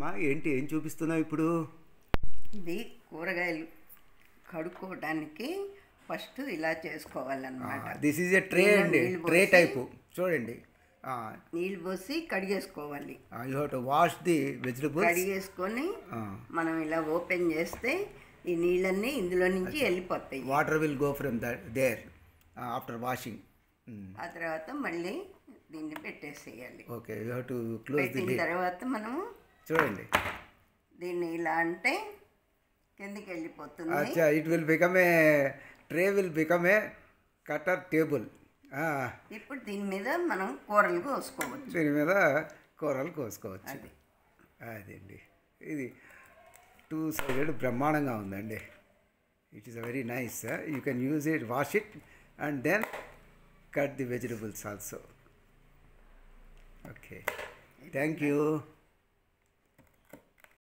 అమ్మా ఏంటి ఏం చూపిస్తున్నావు ఇప్పుడు ఇది కూరగాయలు కడుక్కోవడానికి ఫస్ట్ ఇలా చేసుకోవాలన్నమాట దిస్ ఈజ్ ఎ ట్రే దీనిలో అండి నీళ్ళు ట్రే పోసి- టైపు చూడండి నీళ్ళు పోసి కడిగేసుకోవాలి you have to wash the vegetables కడిగేసుకొని మనం ఇలా ఓపెన్ చేస్తే ఈ నీళ్ళన్నీ ఇందులో నుంచి వెళ్ళిపోతాయి water will go from that there after washing ఆ తర్వాత మళ్ళీ దీన్ని పెట్టేసేయాలి okay you have to close the పెట్టిన తర్వాత మనము చూడండి దీన్ని ఇలా అంటే కిందికి వెళ్ళిపోతుంది అచ్చా it will become a tray will become a cutter table ఇప్పుడు దీని మీద మనం కూరలు కోసుకోవచ్చు దీని మీద కూరలు కోసుకోవచ్చు అది అదండి ఇది టూ సైడెడ్ బ్రహ్మాండంగా ఉందండి it is a very nice you can use it wash it and then cut the vegetables also okay thank you